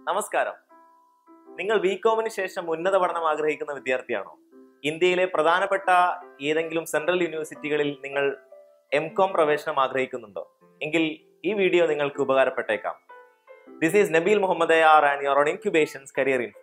നമസ്കാരം നിങ്ങൾ ബി കോമിന് ശേഷം ഉന്നത പഠനം ആഗ്രഹിക്കുന്ന വിദ്യാർത്ഥിയാണോ ഇന്ത്യയിലെ പ്രധാനപ്പെട്ട ഏതെങ്കിലും സെൻട്രൽ യൂണിവേഴ്സിറ്റികളിൽ നിങ്ങൾ എം കോം പ്രവേശനം ആഗ്രഹിക്കുന്നുണ്ടോ എങ്കിൽ ഈ വീഡിയോ നിങ്ങൾക്ക് ഉപകാരപ്പെട്ടേക്കാം this is Nabeel Muhammad R and you're on Incubation's career info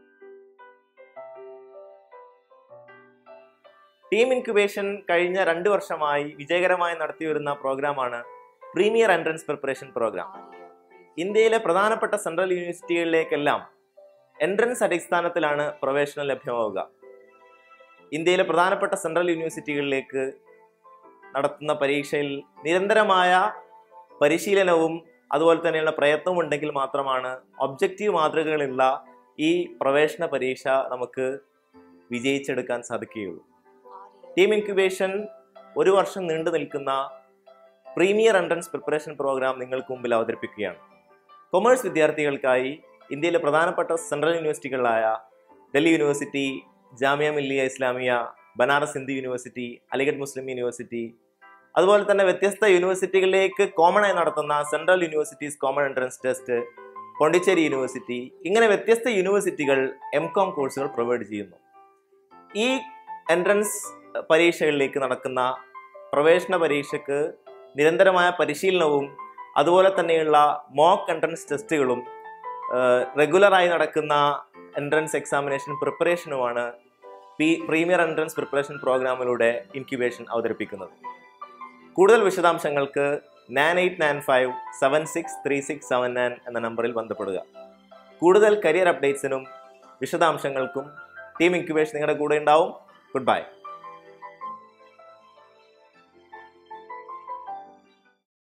team Incubation കഴിഞ്ഞ രണ്ട് വർഷമായി വിജയകരമായി നടത്തിവരുന്ന പ്രോഗ്രാമാണ് പ്രീമിയർ എൻട്രൻസ് പ്രിപ്പറേഷൻ പ്രോഗ്രാം ഇന്ത്യയിലെ പ്രധാനപ്പെട്ട സെൻട്രൽ യൂണിവേഴ്സിറ്റികളിലേക്കെല്ലാം എൻട്രൻസ് അടിസ്ഥാനത്തിലാണ് പ്രവേശനം ലഭ്യമാവുക ഇന്ത്യയിലെ പ്രധാനപ്പെട്ട സെൻട്രൽ യൂണിവേഴ്സിറ്റികളിലേക്ക് നടത്തുന്ന പരീക്ഷയിൽ നിരന്തരമായ പരിശീലനവും അതുപോലെ തന്നെയുള്ള പ്രയത്നവും ഉണ്ടെങ്കിൽ മാത്രമാണ് ഒബ്ജക്റ്റീവ് മാതൃകകളുള്ള ഈ പ്രവേശന പരീക്ഷ നമുക്ക് വിജയിച്ചെടുക്കാൻ സാധിക്കുകയുള്ളൂ ടീം ഇൻക്യുബേഷൻ ഒരു വർഷം നീണ്ടു നിൽക്കുന്ന പ്രീമിയർ എൻട്രൻസ് പ്രിപ്പറേഷൻ പ്രോഗ്രാം നിങ്ങൾക്ക് മുമ്പിൽ അവതരിപ്പിക്കുകയാണ് കൊമേഴ്സ് വിദ്യാർത്ഥികൾക്കായി ഇന്ത്യയിലെ പ്രധാനപ്പെട്ട സെൻട്രൽ യൂണിവേഴ്സിറ്റികളായ Delhi university Jamia Millia Islamia Banaras Hindu university Aligarh Muslim university അതുപോലെ തന്നെ വ്യത്യസ്ത യൂണിവേഴ്സിറ്റികളിലേക്ക് കോമൺ ആയി നടത്തുന്ന central universities common entrance test Pondicherry university ഇങ്ങനെ വ്യത്യസ്ത യൂണിവേഴ്സിറ്റികൾ എം കോം കോഴ്സുകൾ പ്രൊവൈഡ് ചെയ്യുന്നു ഈ എൻട്രൻസ് പരീക്ഷകളിലേക്ക് നടക്കുന്ന പ്രവേശന പരീക്ഷയ്ക്ക് നിരന്തരമായ പരിശീലനവും അതുപോലെ തന്നെയുള്ള മോക്ക് എൻട്രൻസ് ടെസ്റ്റുകളും റെഗുലറായി നടക്കുന്ന എൻട്രൻസ് എക്സാമിനേഷൻ പ്രിപ്പറേഷനുമാണ് പി പ്രീമിയർ എൻട്രൻസ് പ്രിപ്പറേഷൻ പ്രോഗ്രാമിലൂടെ ഇൻക്യുബേഷൻ അവതരിപ്പിക്കുന്നത് കൂടുതൽ വിശദാംശങ്ങൾക്ക് nine eight nine five seven six three six seven nine എന്ന നമ്പറിൽ ബന്ധപ്പെടുക കൂടുതൽ കരിയർ അപ്ഡേറ്റ്സിനും വിശദാംശങ്ങൾക്കും ടീം ഇൻക്യുബേഷൻ നിങ്ങളുടെ കൂടെ ഉണ്ടാവും ഗുഡ് ബൈ